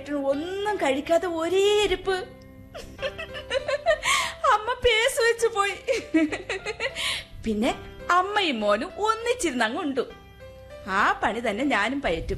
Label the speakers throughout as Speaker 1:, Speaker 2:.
Speaker 1: ചേട്ടൻ ഒന്നും കഴിക്കാതെ ഒരേ ഇരിപ്പ് അമ്മ പേസ് വെച്ച് പോയി പിന്നെ അമ്മയും മോനും ഒന്നിച്ചിരുന്ന് അങ്ങ് ഉണ്ടു ആ പണി തന്നെ ഞാനും പയറ്റും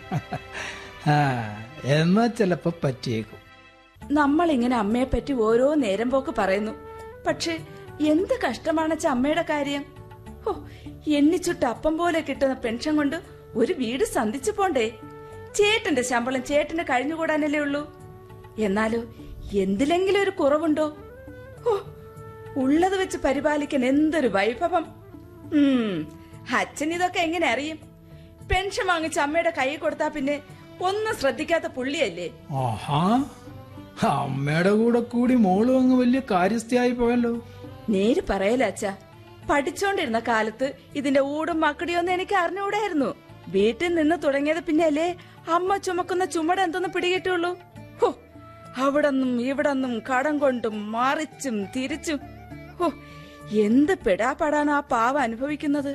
Speaker 2: ആ എന്നാ ചിലപ്പോ പറ്റിയേക്കും
Speaker 1: നമ്മളിങ്ങനെ അമ്മയെ പറ്റി ഓരോ നേരം പോക്ക് പറയുന്നു പക്ഷെ എന്ത് കഷ്ടമാണച്ച അമ്മയുടെ കാര്യം ഹോ എണ്ണിച്ചുട്ട് അപ്പം പോലെ കിട്ടുന്ന പെൻഷൻ കൊണ്ട് ഒരു വീട് സന്ധിച്ചു പോണ്ടേ ചേട്ടന്റെ ശമ്പളം ചേട്ടന് കഴിഞ്ഞുകൂടാനല്ലേ ഉള്ളൂ എന്നാലോ എന്തിലെങ്കിലും ഒരു കുറവുണ്ടോ ഹോ ഉള്ളത് വെച്ച് പരിപാലിക്കാൻ എന്തൊരു വൈഭവം ഉം അച്ഛൻ ഇതൊക്കെ എങ്ങനെ അറിയും പെൻഷൻ വാങ്ങിച്ച അമ്മയുടെ കൈ കൊടുത്താ പിന്നെ ഒന്നും ശ്രദ്ധിക്കാത്ത പുള്ളിയല്ലേ
Speaker 2: ആഹാ അമ്മയുടെ കൂടെ കൂടി മോളും അങ്ങ് വലിയ കാര്യസ്ഥയായി പോയല്ലോ
Speaker 1: നേര് പറയല അച്ഛ പഠിച്ചോണ്ടിരുന്ന കാലത്ത് ഇതിന്റെ ഊടും മക്കടിയൊന്നും എനിക്ക് അറിഞ്ഞുകൂടായിരുന്നു വീട്ടിൽ നിന്ന് തുടങ്ങിയത് പിന്നെയല്ലേ അമ്മ ചുമക്കുന്ന ചുമട് എന്തൊന്ന് പിടികിട്ടുള്ളൂ ഹോ അവിടന്നും ഇവിടന്നും കടം കൊണ്ടും മറിച്ചും തിരിച്ചും ഹോ എന്ത് പെടാപ്പാടാണ് ആ പാവ അനുഭവിക്കുന്നത്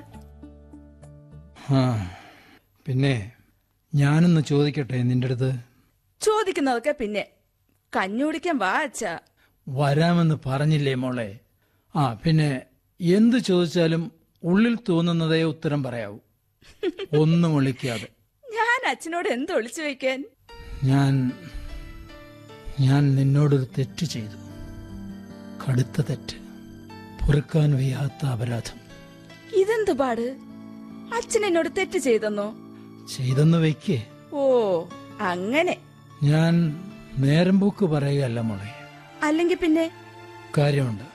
Speaker 2: ആ പിന്നെ ഞാനൊന്ന് ചോദിക്കട്ടെ നിന്റെ അടുത്ത്
Speaker 1: ചോദിക്കുന്നതൊക്കെ പിന്നെ കഞ്ഞുടിക്കാൻ വാ അച്ഛാ
Speaker 2: വരാമെന്ന് പറഞ്ഞില്ലേ മോളെ ആ പിന്നെ എന്ത് ചോദിച്ചാലും ഉള്ളിൽ തോന്നുന്നതേ ഉത്തരം പറയാവൂ ഒന്നും ഒളിക്കാതെ
Speaker 1: ഞാൻ അച്ഛനോട് എന്ത് ഒളിച്ചു വെക്കാൻ
Speaker 2: ഞാൻ ഞാൻ നിന്നോടൊരു തെറ്റ് ചെയ്തു കടുത്ത തെറ്റ് പൊറുക്കാൻ വയ്യാത്ത അപരാധം
Speaker 1: ഇതെന്ത് പാട് അച്ഛൻ എന്നോട് തെറ്റ് ചെയ്തെന്നോ
Speaker 2: ചെയ്തെന്ന് വയ്ക്കേ
Speaker 1: ഓ അങ്ങനെ
Speaker 2: ഞാൻ നേരം പോക്ക് പറയുകയല്ല മോളെ
Speaker 1: അല്ലെങ്കിൽ പിന്നെ
Speaker 2: കാര്യമുണ്ട്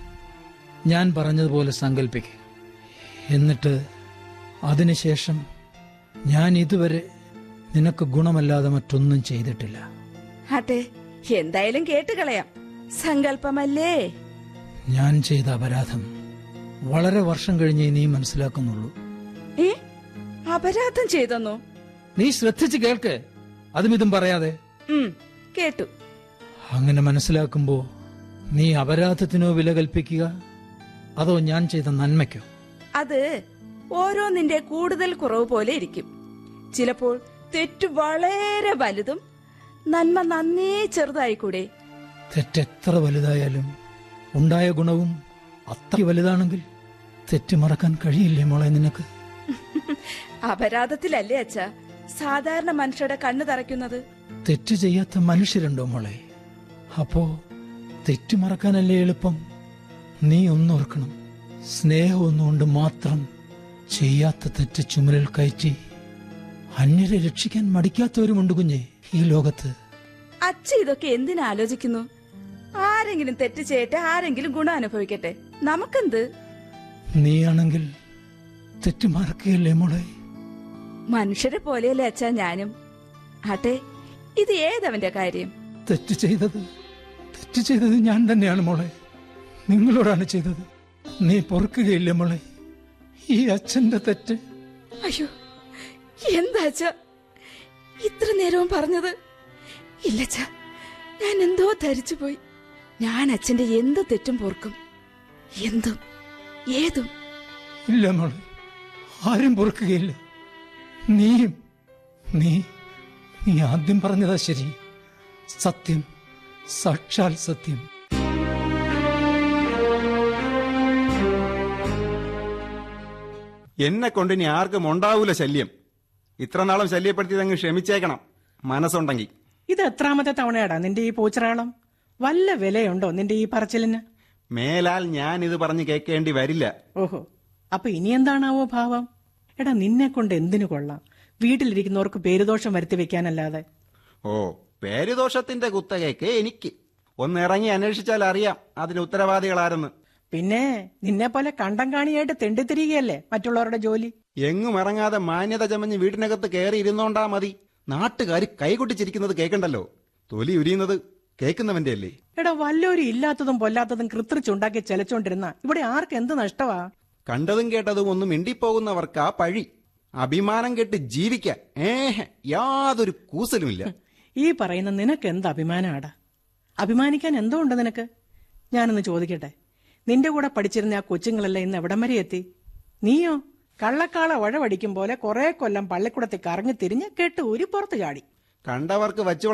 Speaker 2: ഞാൻ പറഞ്ഞതുപോലെ സങ്കല്പിക്കുക എന്നിട്ട് അതിനുശേഷം ഞാൻ ഇതുവരെ നിനക്ക് ഗുണമല്ലാതെ മറ്റൊന്നും ചെയ്തിട്ടില്ല
Speaker 1: ആട്ടെ എന്തായാലും കേട്ട് കളയാം സങ്കല്പമല്ലേ
Speaker 2: ഞാൻ ചെയ്ത അപരാധം വളരെ വർഷം കഴിഞ്ഞേ നീ മനസ്സിലാക്കുന്നുള്ളൂ
Speaker 1: ഏ അപരാധം ചെയ്തെന്നോ
Speaker 2: നീ ശ്രദ്ധിച്ച് കേൾക്ക് അതും ഇതും പറയാതെ
Speaker 1: ഉം കേട്ടു
Speaker 2: അങ്ങനെ മനസ്സിലാക്കുമ്പോ നീ അപരാധത്തിനോ വില കൽപ്പിക്കുക അതോ ഞാൻ ചെയ്ത നന്മയ്ക്കോ
Speaker 1: അത് ഓരോന്നിന്റെ കൂടുതൽ കുറവ് പോലെ ഇരിക്കും ചിലപ്പോൾ തെറ്റ് വളരെ വലുതും നന്മ നന്നേ ചെറുതായിക്കൂടെ
Speaker 2: തെറ്റെത്ര വലുതായാലും ഉണ്ടായ ഗുണവും അത്ര വലുതാണെങ്കിൽ തെറ്റ് മറക്കാൻ കഴിയില്ലേ മോളെ നിനക്ക്
Speaker 1: അപരാധത്തിലല്ലേ അച്ഛ സാധാരണ മനുഷ്യരുടെ കണ്ണു തറയ്ക്കുന്നത്
Speaker 2: തെറ്റ് ചെയ്യാത്ത മനുഷ്യരുണ്ടോ മോളെ അപ്പോ തെറ്റ് മറക്കാനല്ലേ എളുപ്പം നീ ഒന്നോർക്കണം സ്നേഹം ഒന്നുകൊണ്ട് മാത്രം ചെയ്യാത്ത തെറ്റ് ചുമലിൽ കയറ്റി അന്യരെ രക്ഷിക്കാൻ മടിക്കാത്തവരുമുണ്ട് കുഞ്ഞെ ഈ ലോകത്ത്
Speaker 1: അച്ഛ ഇതൊക്കെ എന്തിനാലോചിക്കുന്നു ആരെങ്കിലും തെറ്റ് ചെയ്യട്ടെ ആരെങ്കിലും ഗുണം അനുഭവിക്കട്ടെ നമുക്കെന്ത്
Speaker 2: നീയാണെങ്കിൽ തെറ്റ് മറക്കുകയല്ലേ മോളെ
Speaker 1: മനുഷ്യരെ പോലെയല്ലേ അച്ഛാ ഞാനും ആട്ടെ ഇത് ഏതവന്റെ കാര്യം
Speaker 2: തെറ്റ് ചെയ്തത് തെറ്റ് ചെയ്തത് ഞാൻ തന്നെയാണ് മോളെ നിങ്ങളോടാണ് ചെയ്തത് നീ പൊറുക്കുകയില്ലേ മോളെ ഈ അച്ഛന്റെ തെറ്റ്
Speaker 1: അയ്യോ എന്താ അച്ഛ ഇത്ര നേരവും പറഞ്ഞത് ഇല്ലച്ച ഞാൻ എന്തോ ധരിച്ചു പോയി ഞാൻ അച്ഛന്റെ എന്ത് തെറ്റും പൊറുക്കും എന്തും ഏതും
Speaker 2: ഇല്ല മോളെ ആരും പൊറുക്കുകയില്ല നീയും നീ നീ ആദ്യം പറഞ്ഞതാ ശരി സത്യം സാക്ഷാൽ സത്യം
Speaker 3: എന്നെ കൊണ്ട് ഇനി ആർക്കും ഉണ്ടാവൂല ശല്യം ഇത്ര നാളും ശല്യപ്പെടുത്തിയത് അങ്ങ് ക്ഷമിച്ചേക്കണം മനസ്സുണ്ടെങ്കിൽ
Speaker 4: ഇത് എത്രാമത്തെ തവണയാടാ നിന്റെ ഈ പൂച്ചറാളം വല്ല വിലയുണ്ടോ നിന്റെ ഈ പറച്ചിലിന്
Speaker 3: മേലാൽ ഞാൻ ഇത് പറഞ്ഞ് കേൾക്കേണ്ടി വരില്ല
Speaker 4: ഓഹോ അപ്പൊ ഇനി എന്താണാവോ ഭാവം എടാ നിന്നെ കൊണ്ട് എന്തിനു കൊള്ളാം വീട്ടിലിരിക്കുന്നവർക്ക് പേരുദോഷം വരുത്തി വെക്കാനല്ലാതെ
Speaker 3: ഓ പേരുദോഷത്തിന്റെ കുത്തകയ്ക്ക് എനിക്ക് ഒന്ന് ഇറങ്ങി അന്വേഷിച്ചാൽ അറിയാം അതിന് ഉത്തരവാദികളാരെന്ന്
Speaker 4: പിന്നെ നിന്നെ പോലെ കണ്ടം കാണിയായിട്ട് തെണ്ടിത്തിരികയല്ലേ മറ്റുള്ളവരുടെ ജോലി
Speaker 3: എങ്ങും ഇറങ്ങാതെ മാന്യത ചമഞ്ഞ് വീട്ടിനകത്ത് കയറി ഇരുന്നോണ്ടാ മതി നാട്ടുകാർ കൈകൊട്ടിച്ചിരിക്കുന്നത് കേൾക്കണ്ടല്ലോ തൊലി ഉരിയുന്നത് കേൾക്കുന്നവന്റെ അല്ലേ
Speaker 4: എടാ വല്ലോരും ഇല്ലാത്തതും പൊല്ലാത്തതും കൃത്രിച്ചുണ്ടാക്കി ചെലച്ചോണ്ടിരുന്ന ഇവിടെ ആർക്ക് എന്ത് നഷ്ടവാ
Speaker 3: കണ്ടതും കേട്ടതും ഒന്നും മിണ്ടിപ്പോകുന്നവർക്കാ പഴി അഭിമാനം കെട്ട് ജീവിക്കാൻ ഏഹ് യാതൊരു കൂസലുമില്ല
Speaker 4: ഈ പറയുന്ന നിനക്ക് എന്ത് അഭിമാനാടാ അഭിമാനിക്കാൻ എന്തോ ഉണ്ട് നിനക്ക് ഞാനൊന്ന് ചോദിക്കട്ടെ നിന്റെ കൂടെ പഠിച്ചിരുന്ന ആ കൊച്ചുങ്ങളെല്ലാം ഇന്ന് എവിടം വരെ എത്തി നീയോ കള്ളക്കാള വഴവടിക്കും പോലെ കുറെ കൊല്ലം പള്ളിക്കൂടത്തിൽ കറങ്ങി തിരിഞ്ഞ് കെട്ട് ഊരി പുറത്തു ചാടി
Speaker 3: കണ്ടവർക്ക് വച്ചു